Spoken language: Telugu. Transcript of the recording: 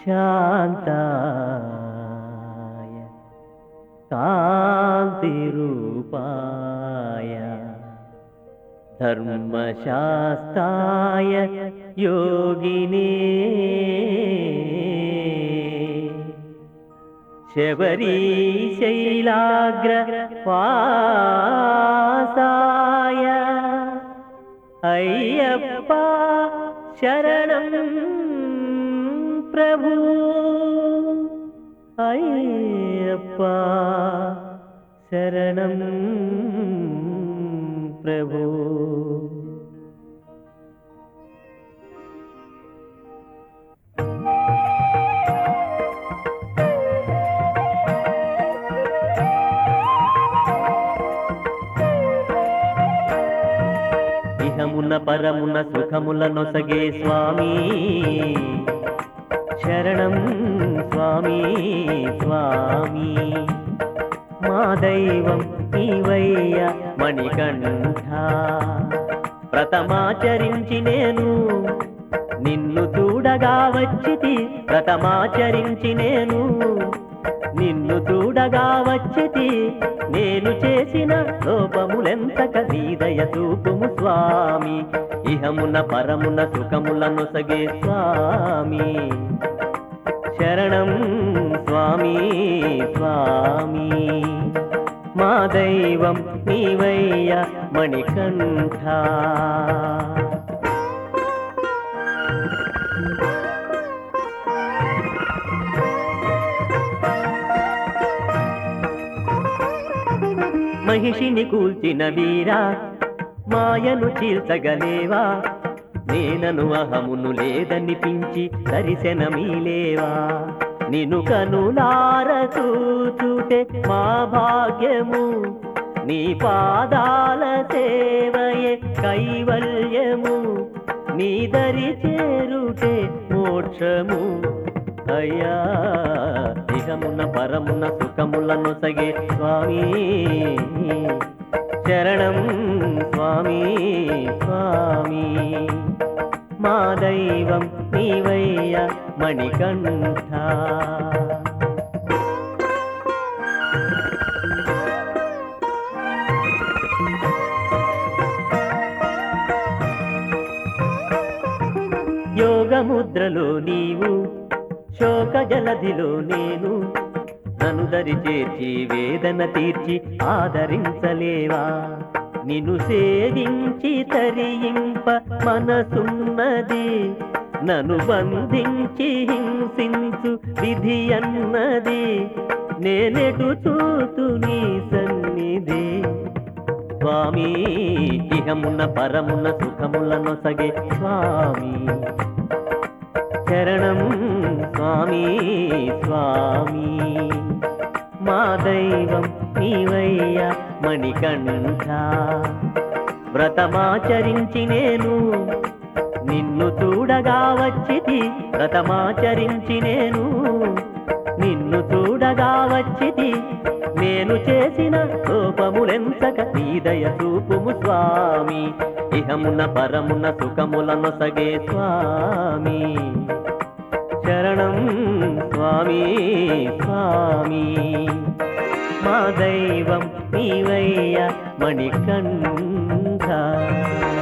శాంతాయ కాంతిరూపాయ ధర్మశాస్త్రాయ యోగినే శబరీశైలాగ్ర వాసాయ అయ్యప్ప శరణం ప్రభు అయ్యప్ప శరణం ప్రభు ఇహమున పరమున సుఖముల నొసగే స్వామి శరణం స్వామి స్వామి మా దైవం నీవయ్య మణికంఠ ప్రథమాచరించి నేను నిన్ను చూడగా వచ్చితి ప్రథమాచరించి నేను నిన్ను చూడగా వచ్చితి నేను చేసిన లోపములెంతక నీదయ చూపుము స్వామి ఇహమున పరమున సుఖముల నొసగే స్వామి శరణం స్వామి స్వామి మా దైవం నీవయ్య మణికంఠ మహిషిని కూల్చిన వీరా మాయను చీల్చగలేవా నేనను అహమును లేదనిపించి దర్శనమీలేవా నిను కనులార చూచుటే మా భాగ్యము నీ పాదాల సేవయే కైవల్యము నీ దరి చేరుటే మోక్షము అయ్యా ఇహమున పరమున సుఖములను సగే స్వామి శరణం స్వామి స్వామి మా దైవం నీవయ్య మణికంఠ యోగముద్రలో నీవు శోక జలధిలో నేను నన్ను దరి చేర్చి వేదన తీర్చి ఆదరించలేవా నిన్ను సేవించి తరింప మనసున్నది నన్ను బంధించి హింసించు విధి అన్నది నేనెటు చూతు నీ సన్నిధి స్వామి ఇహమున పరమున సుఖముల నొసగే స్వామి శరణం స్వామి స్వామి మా దైవం నీవయ్య మణికంఠ వ్రతమాచరించి నేను నిన్ను చూడగా వచ్చితి వ్రతమాచరించి నేను నిన్ను చూడగా వచ్చితి నేను చేసిన లోపములెంతక నీదయ చూపుము స్వామి ఇహమున పరమున సుఖముల నొసగే స్వామి శరణం స్వామి స్వామి మా దైవం నీవయ్య మణికంఠ